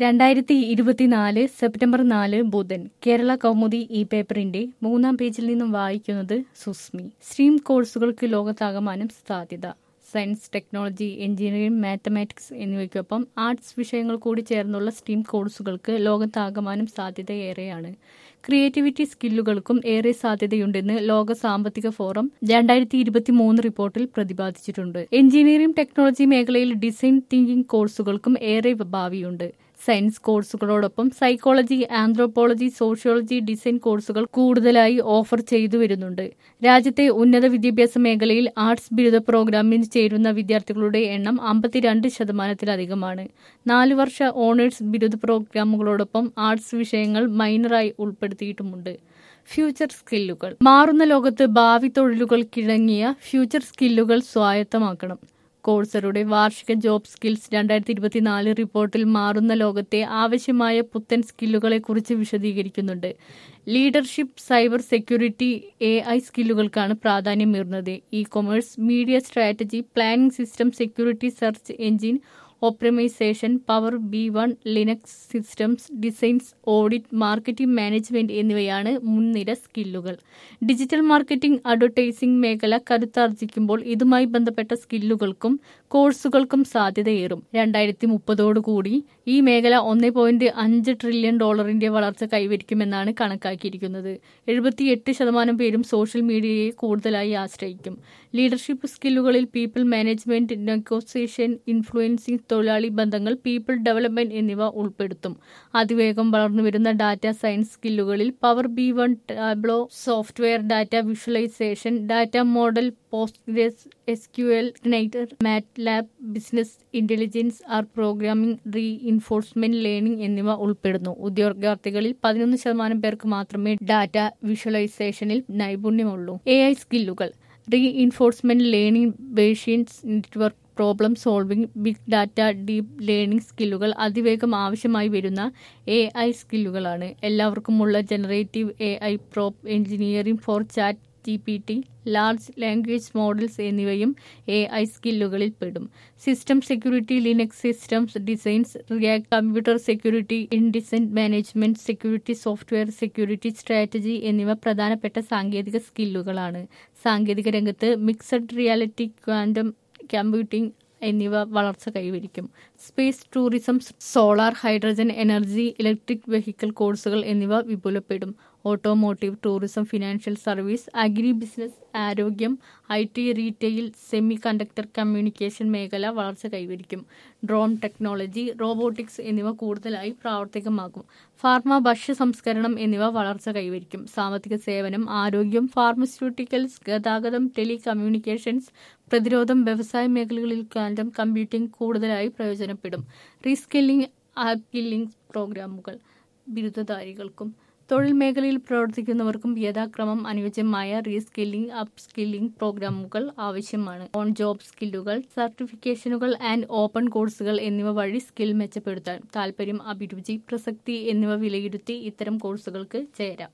രണ്ടായിരത്തി ഇരുപത്തിനാല് സെപ്റ്റംബർ നാല് ബുധൻ കേരള കൗമുദി ഈ പേപ്പറിന്റെ മൂന്നാം പേജിൽ നിന്നും വായിക്കുന്നത് സുസ്മി സ്ട്രീം കോഴ്സുകൾക്ക് ലോകത്താകമാനം സാധ്യത സയൻസ് ടെക്നോളജി എഞ്ചിനീയറിംഗ് മാത്തമാറ്റിക്സ് എന്നിവയ്ക്കൊപ്പം ആർട്സ് വിഷയങ്ങൾ കൂടി ചേർന്നുള്ള സ്ട്രീം കോഴ്സുകൾക്ക് ലോകത്താകമാനം സാധ്യത ഏറെയാണ് ക്രിയേറ്റിവിറ്റി സ്കില്ലുകൾക്കും ഏറെ സാധ്യതയുണ്ടെന്ന് ലോക സാമ്പത്തിക ഫോറം രണ്ടായിരത്തി ഇരുപത്തി മൂന്ന് റിപ്പോർട്ടിൽ പ്രതിപാദിച്ചിട്ടുണ്ട് എഞ്ചിനീയറിംഗ് ടെക്നോളജി മേഖലയിൽ ഡിസൈൻ തിങ്കിംഗ് കോഴ്സുകൾക്കും ഏറെ ഭാവിയുണ്ട് സയൻസ് കോഴ്സുകളോടൊപ്പം സൈക്കോളജി ആന്ത്രോപോളജി സോഷ്യോളജി ഡിസൈൻ കോഴ്സുകൾ കൂടുതലായി ഓഫർ ചെയ്തു വരുന്നുണ്ട് രാജ്യത്തെ ഉന്നത വിദ്യാഭ്യാസ മേഖലയിൽ ആർട്സ് ബിരുദ പ്രോഗ്രാമിന് ചേരുന്ന വിദ്യാർത്ഥികളുടെ എണ്ണം അമ്പത്തിരണ്ട് ശതമാനത്തിലധികമാണ് നാല് വർഷ ഓണേഴ്സ് ബിരുദ പ്രോഗ്രാമുകളോടൊപ്പം ആർട്സ് വിഷയങ്ങൾ മൈനറായി ഉൾപ്പെടുത്തിയിട്ടുമുണ്ട് ഫ്യൂച്ചർ സ്കില്ലുകൾ മാറുന്ന ലോകത്ത് ഭാവി തൊഴിലുകൾക്കിണങ്ങിയ ഫ്യൂച്ചർ സ്കില്ലുകൾ സ്വായത്തമാക്കണം കോഴ്സറുടെ വാർഷിക ജോബ് സ്കിൽസ് രണ്ടായിരത്തി ഇരുപത്തിനാല് റിപ്പോർട്ടിൽ മാറുന്ന ലോകത്തെ ആവശ്യമായ പുത്തൻ സ്കില്ലുകളെക്കുറിച്ച് വിശദീകരിക്കുന്നുണ്ട് leadership cyber security A I സ്കില്ലുകൾക്കാണ് പ്രാധാന്യമേറുന്നത് E commerce media strategy planning system security search engine optimisation power B one Linux systems designs audit marketing management എന്നിവയാണ് മുൻനിര സ്കില്ലുകൾ ഡിജിറ്റൽ മാർക്കറ്റിംഗ് അഡ്വർടൈസിംഗ് മേഖല കരുത്താർജിക്കുമ്പോൾ ഇതുമായി ബന്ധപ്പെട്ട സ്കില്ലുകൾക്കും കോഴ്സുകൾക്കും സാധ്യതയേറും രണ്ടായിരത്തി മുപ്പതോടുകൂടി ഈ മേഖല ഒന്നേ പോയിന്റ് അഞ്ച് ട്രില്യൺ ഡോളറിന്റെ വളർച്ച കൈവരിക്കുമെന്നാണ് കണക്കാക്കിയിരിക്കുന്നത് എഴുപത്തിയെട്ട് ശതമാനം പേരും സോഷ്യൽ മീഡിയയെ കൂടുതലായി ആശ്രയിക്കും ലീഡർഷിപ്പ് സ്കില്ലുകളിൽ പീപ്പിൾ മാനേജ്മെന്റ് നെഗോസിയേഷൻ ഇൻഫ്ലുവൻസിംഗ് തൊഴിലാളി ബന്ധങ്ങൾ പീപ്പിൾ ഡെവലപ്മെന്റ് എന്നിവ ഉൾപ്പെടുത്തും അതിവേഗം വളർന്നുവരുന്ന ഡാറ്റ സയൻസ് സ്കില്ലുകളിൽ power B one Tableau software data visualisation data model Postgres S Q L nighter MATLAB business intelligence R programming reinforcement learning എന്നിവ ഉൾപ്പെടുന്നു ഉദ്യോഗാർത്ഥികളിൽ പതിനൊന്ന് ശതമാനം പേർക്ക് മാത്രമേ ഡാറ്റ വിഷ്വലൈസേഷനിൽ നൈപുണ്യമുള്ളൂ എ ഐ സ്കില്ലുകൾ reinforcement learning Bayesians network problem solving big data deep learning സ്കില്ലുകൾ അതിവേഗം ആവശ്യമായി വരുന്ന എ ഐ സ്കില്ലുകളാണ് എല്ലാവർക്കുമുള്ള generative A I prompt engineering for chat G P T large language models എന്നിവയും എ ഐ സ്കില്ലുകളിൽ പെടും system security Linux systems designs React computer security InDesign management security software security strategy എന്നിവ പ്രധാനപ്പെട്ട സാങ്കേതിക സ്കില്ലുകളാണ് സാങ്കേതിക രംഗത്ത് മിക്സഡ് റിയാലിറ്റി ക്വാണ്ടം കമ്പ്യൂട്ടിംഗ് എന്നിവ വളർച്ച കൈവരിക്കും space tourism solar hydrogen energy electric vehicle കോഴ്സുകൾ എന്നിവ വിപുലപ്പെടും automotive tourism financial service agri business ആരോഗ്യം I T retail semiconductor communication മേഖല വളർച്ച കൈവരിക്കും ഡ്രോൺ ടെക്നോളജി റോബോട്ടിക്സ് എന്നിവ കൂടുതലായി പ്രാവർത്തികമാകും ഫാർമ ഭക്ഷ്യ സംസ്കരണം എന്നിവ വളർച്ച കൈവരിക്കും സാമ്പത്തിക സേവനം ആരോഗ്യം ഫാർമസ്യൂട്ടിക്കൽസ് ഗതാഗതം ടെലി കമ്മ്യൂണിക്കേഷൻസ് പ്രതിരോധം വ്യവസായ മേഖലകളിൽ ക്വാണ്ടം കമ്പ്യൂട്ടിംഗ് കൂടുതലായി പ്രയോജനപ്പെടും റീസ്കില്ലിംഗ് ആപ്കില്ലിംഗ് പ്രോഗ്രാമുകൾ ബിരുദധാരികൾക്കും തൊഴിൽ മേഖലയിൽ പ്രവർത്തിക്കുന്നവർക്കും യഥാക്രമം അനുയോജ്യമായ റീസ്കില്ലിംഗ് അപ്പ് സ്കില്ലിംഗ് പ്രോഗ്രാമുകൾ ആവശ്യമാണ് ഓൺ ജോബ് സ്കില്ലുകൾ സർട്ടിഫിക്കേഷനുകൾ ആൻഡ് ഓപ്പൺ കോഴ്സുകൾ എന്നിവ വഴി സ്കിൽ മെച്ചപ്പെടുത്താൻ താൽപര്യം അഭിരുചി പ്രസക്തി എന്നിവ വിലയിരുത്തി ഇത്തരം കോഴ്സുകൾക്ക് ചേരാം